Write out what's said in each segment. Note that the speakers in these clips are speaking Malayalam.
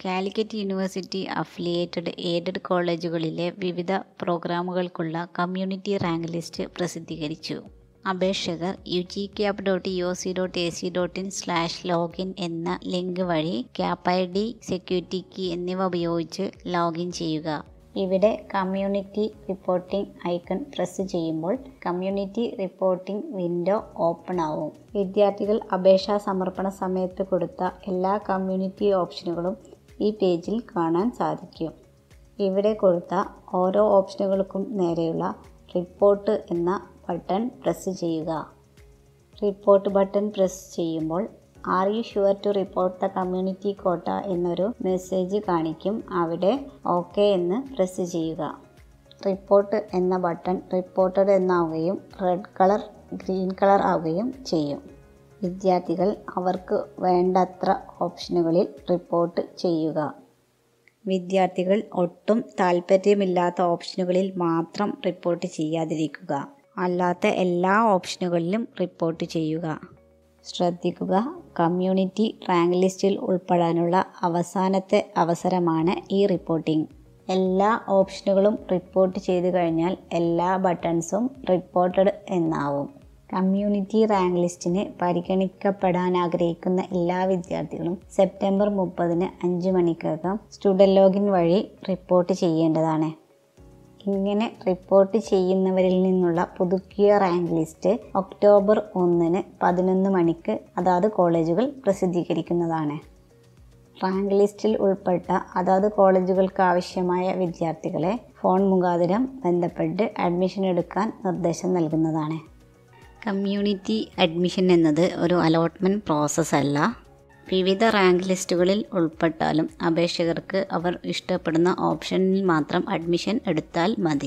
കാലിക്കറ്റ് യൂണിവേഴ്സിറ്റി അഫിലിയേറ്റഡ് എയ്ഡഡ് കോളേജുകളിലെ വിവിധ പ്രോഗ്രാമുകൾക്കുള്ള കമ്മ്യൂണിറ്റി റാങ്ക് ലിസ്റ്റ് പ്രസിദ്ധീകരിച്ചു അപേക്ഷകർ U G cap dot U C dot A C dot in slash login എന്ന ലിങ്ക് വഴി cap I D security key എന്നിവ ഉപയോഗിച്ച് ലോഗിൻ ചെയ്യുക ഇവിടെ കമ്മ്യൂണിറ്റി റിപ്പോർട്ടിംഗ് ഐക്കൺ പ്രസ് ചെയ്യുമ്പോൾ കമ്മ്യൂണിറ്റി റിപ്പോർട്ടിംഗ് വിൻഡോ ഓപ്പൺ ആവും വിദ്യാർത്ഥികൾ അപേക്ഷാ സമർപ്പണ സമയത്ത് കൊടുത്ത എല്ലാ കമ്മ്യൂണിറ്റി ഓപ്ഷനുകളും ഈ പേജിൽ കാണാൻ സാധിക്കും ഇവിടെ കൊടുത്ത ഓരോ ഓപ്ഷനുകൾക്കും നേരെയുള്ള റിപ്പോർട്ട് എന്ന ബട്ടൺ പ്രസ് ചെയ്യുക റിപ്പോർട്ട് ബട്ടൺ പ്രസ് ചെയ്യുമ്പോൾ are you sure to report the community quota എന്നൊരു മെസ്സേജ് കാണിക്കും അവിടെ ഓക്കെ എന്ന് പ്രസ് ചെയ്യുക റിപ്പോർട്ട് എന്ന ബട്ടൺ റിപ്പോർട്ടഡ് എന്നാവുകയും റെഡ് കളർ ഗ്രീൻ കളർ ആവുകയും ചെയ്യും വിദ്യാർത്ഥികൾ അവർക്ക് വേണ്ടത്ര ഓപ്ഷനുകളിൽ റിപ്പോർട്ട് ചെയ്യുക വിദ്യാർത്ഥികൾ ഒട്ടും താല്പര്യമില്ലാത്ത ഓപ്ഷനുകളിൽ മാത്രം റിപ്പോർട്ട് ചെയ്യാതിരിക്കുക അല്ലാത്ത എല്ലാ ഓപ്ഷനുകളിലും റിപ്പോർട്ട് ചെയ്യുക ശ്രദ്ധിക്കുക കമ്മ്യൂണിറ്റി റാങ്ക് ലിസ്റ്റിൽ ഉൾപ്പെടാനുള്ള അവസാനത്തെ അവസരമാണ് ഈ റിപ്പോർട്ടിംഗ് എല്ലാ ഓപ്ഷനുകളും റിപ്പോർട്ട് ചെയ്തു കഴിഞ്ഞാൽ എല്ലാ ബട്ടൺസും റിപ്പോർട്ടഡ് എന്നാവും കമ്മ്യൂണിറ്റി റാങ്ക് ലിസ്റ്റിന് പരിഗണിക്കപ്പെടാൻ ആഗ്രഹിക്കുന്ന എല്ലാ വിദ്യാർത്ഥികളും സെപ്റ്റംബർ മുപ്പതിന് അഞ്ച് മണിക്കകം സ്റ്റുഡൻറ് ലോഗിൻ വഴി റിപ്പോർട്ട് ചെയ്യേണ്ടതാണ് ഇങ്ങനെ റിപ്പോർട്ട് ചെയ്യുന്നവരിൽ നിന്നുള്ള പുതുക്കിയ റാങ്ക് ലിസ്റ്റ് ഒക്ടോബർ ഒന്നിന് പതിനൊന്ന് മണിക്ക് അതാത് കോളേജുകൾ പ്രസിദ്ധീകരിക്കുന്നതാണ് റാങ്ക് ലിസ്റ്റിൽ ഉൾപ്പെട്ട അതാത് കോളേജുകൾക്ക് ആവശ്യമായ വിദ്യാർത്ഥികളെ ഫോൺ മുഖാന്തരം ബന്ധപ്പെട്ട് അഡ്മിഷൻ എടുക്കാൻ നിർദ്ദേശം നൽകുന്നതാണ് കമ്മ്യൂണിറ്റി അഡ്മിഷൻ എന്നത് ഒരു അലോട്ട്മെൻറ്റ് പ്രോസസ്സ് അല്ല വിവിധ റാങ്ക് ലിസ്റ്റുകളിൽ ഉൾപ്പെട്ടാലും അപേക്ഷകർക്ക് അവർ ഇഷ്ടപ്പെടുന്ന ഓപ്ഷനിൽ മാത്രം അഡ്മിഷൻ എടുത്താൽ മതി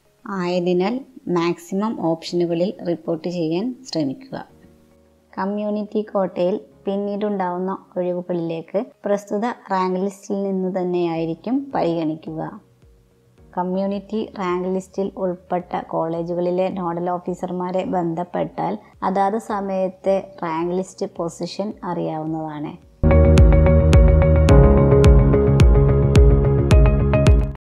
ആയതിനാൽ മാക്സിമം ഓപ്ഷനുകളിൽ റിപ്പോർട്ട് ചെയ്യാൻ ശ്രമിക്കുക കമ്മ്യൂണിറ്റി കോട്ടയിൽ പിന്നീടുണ്ടാവുന്ന ഒഴിവുകളിലേക്ക് പ്രസ്തുത റാങ്ക് ലിസ്റ്റിൽ നിന്ന് തന്നെയായിരിക്കും പരിഗണിക്കുക കമ്മ്യൂണിറ്റി റാങ്ക് ലിസ്റ്റിൽ ഉൾപ്പെട്ട കോളേജുകളിലെ നോഡൽ ഓഫീസർമാരെ ബന്ധപ്പെട്ടാൽ അതാത് സമയത്തെ റാങ്ക് ലിസ്റ്റ് പൊസിഷൻ അറിയാവുന്നതാണ്